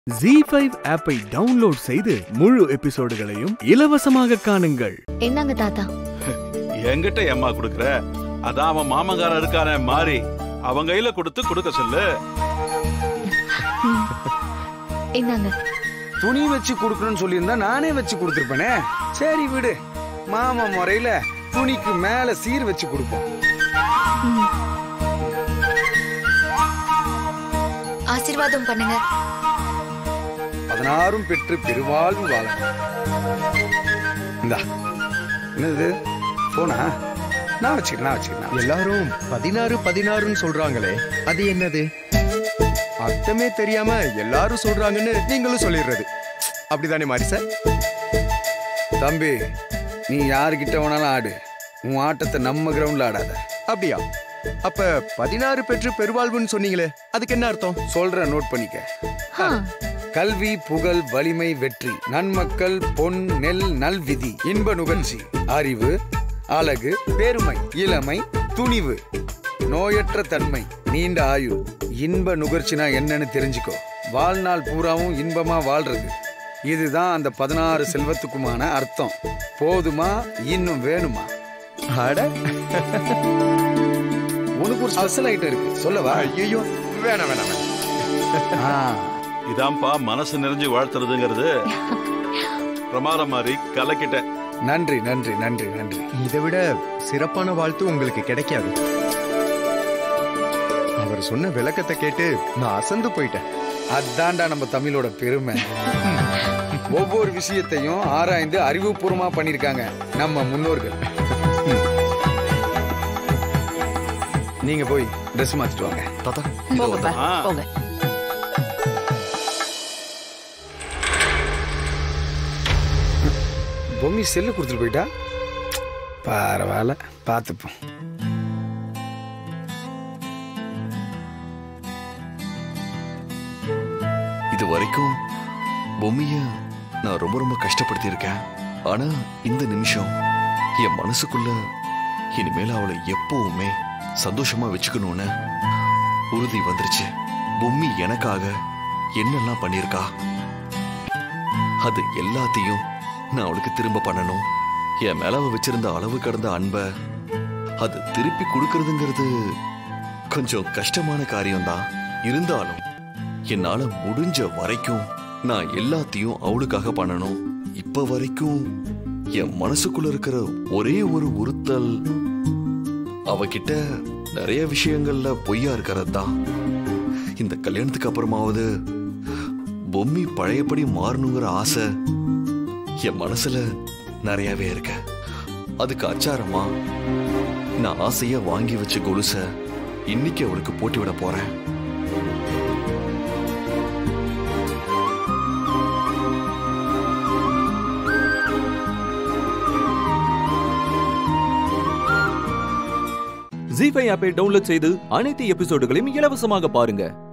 G five ஆப்பை download செய்து முழு எபிசோடுகளையும் இலவசமாக காணுங்கள் என்னங்க தாத்தா என்கிட்ட ஏம்மா குடுக்குற அதான் அவன் மாமங்காரன் இருக்கானே மாறி அவன் கையில கொடுத்து கொடுக்க சொல்லு என்னங்க துணி வச்சு கொடுக்கணும்னு சொல்லியிருந்தா நானே வச்சு கொடுத்துருப்பேனே சரி விடு மாமா முறையில துணிக்கு மேல சீர் வச்சு கொடுப்போம் ஆசீர்வாதம் பண்ணுங்க பதினாறும் பெற்று பெருவாழ்வு வாழணும் இந்தா என்னது போனா நான் வச்சுக்கிறேன் நான் வச்சுக்கிறேன் எல்லாரும் பதினாறு பதினாறுன்னு சொல்றாங்களே அது என்னது அர்த்தமே தெரியாம எல்லாரும் சொல்றாங்கன்னு நீங்களும் சொல்லிடுறது அப்படிதானே மாரி சார் தம்பி நீ யாருக்கிட்ட வேணாலும் ஆடு உன் ஆட்டத்தை நம்ம கிரவுண்ட்ல ஆடாத அப்படியா அப்ப பதினாறு பெற்று பெருவாழ்வுன்னு சொன்னீங்களே அதுக்கு என்ன அர்த்தம் சொல்ற நோட் பண்ணிக்க ஆ, கல்வி புகழ் வலிமை வெற்றி நன்மக்கள் பொன் நெல் நல்விதி இன்ப நுகர்ச்சி அறிவு அழகு பெருமை இளமை துணிவு நோயற்ற தன்மை நீண்ட ஆயுள் இன்ப நுகர்ச்சினா என்னன்னு தெரிஞ்சுக்கோ வாழ்நாள் பூராவும் இன்பமா வாழ்றது இதுதான் அந்த பதினாறு செல்வத்துக்குமான அர்த்தம் போதுமா இன்னும் வேணுமா அட உனக்கு ஒரு ஸ்பெஷல் ஐட்டம் இருக்கு சொல்லவா ஐயோ வேணாம் வேணாம் வேணாம். ஆ, இதான்ப்பா மனசு நிறைஞ்சு வாழ்த்துறதுங்கிறது பிரமாதம் மாதிரி கலக்கிட்ட நன்றி நன்றி நன்றி நன்றி இதை விட சிறப்பான வாழ்த்து உங்களுக்கு கிடைக்காது அவர் சொன்ன விளக்கத்தை கேட்டு நான் அசந்து போயிட்டேன் அதான்டா நம்ம தமிழோட பெருமை ஒவ்வொரு விஷயத்தையும் ஆராய்ந்து அறிவுபூர்வமா பண்ணிருக்காங்க நம்ம முன்னோர்கள் நீங்க போய் ட்ரெஸ் மாத்திட்டு வாங்க தாத்தா போங்கப்பா ஆ. போங்க பொம்மி செல்லு கொடுத்துட்டு போயிட்டா பரவாயில்ல பார்த்துப்போம் இது வரைக்கும் பொம்மிய நான் ரொம்ப ரொம்ப கஷ்டப்படுத்தியிருக்கேன் ஆனா இந்த நிமிஷம் என் மனசுக்குள்ள இனிமேல் அவளை எப்பவுமே சந்தோஷமா வச்சுக்கணும்னு உறுதி வந்துருச்சு பொம்மி எனக்காக என்னெல்லாம் பண்ணியிருக்கா அது எல்லாத்தையும் நான் அவளுக்கு திரும்ப பண்ணணும் என் மேல அவ வச்சிருந்த அளவு கடந்த அன்பை அது திருப்பி கொடுக்கறதுங்கிறது கொஞ்சம் கஷ்டமான காரியம்தான் இருந்தாலும் என்னால முடிஞ்ச வரைக்கும் நான் எல்லாத்தையும் அவளுக்காக பண்ணணும் இப்ப வரைக்கும் என் மனசுக்குள்ள இருக்கிற ஒரே ஒரு உறுத்தல் அவகிட்ட நிறைய விஷயங்கள்ல பொய்யா இருக்கிறது தான் இந்த கல்யாணத்துக்கு அப்புறமாவது பொம்மி பழையபடி மாறணுங்கிற ஆசை என் மனசுல நிறையவே இருக்கு அதுக்கு அச்சாரமா நான் ஆசையா வாங்கி வச்ச கொலுச இன்னைக்கு அவளுக்கு போட்டி விட போறேன் ஜி ஃபைவ் ஆப்பை டவுன்லோட் செய்து அனைத்து எபிசோடுகளையும் இலவசமாக பாருங்க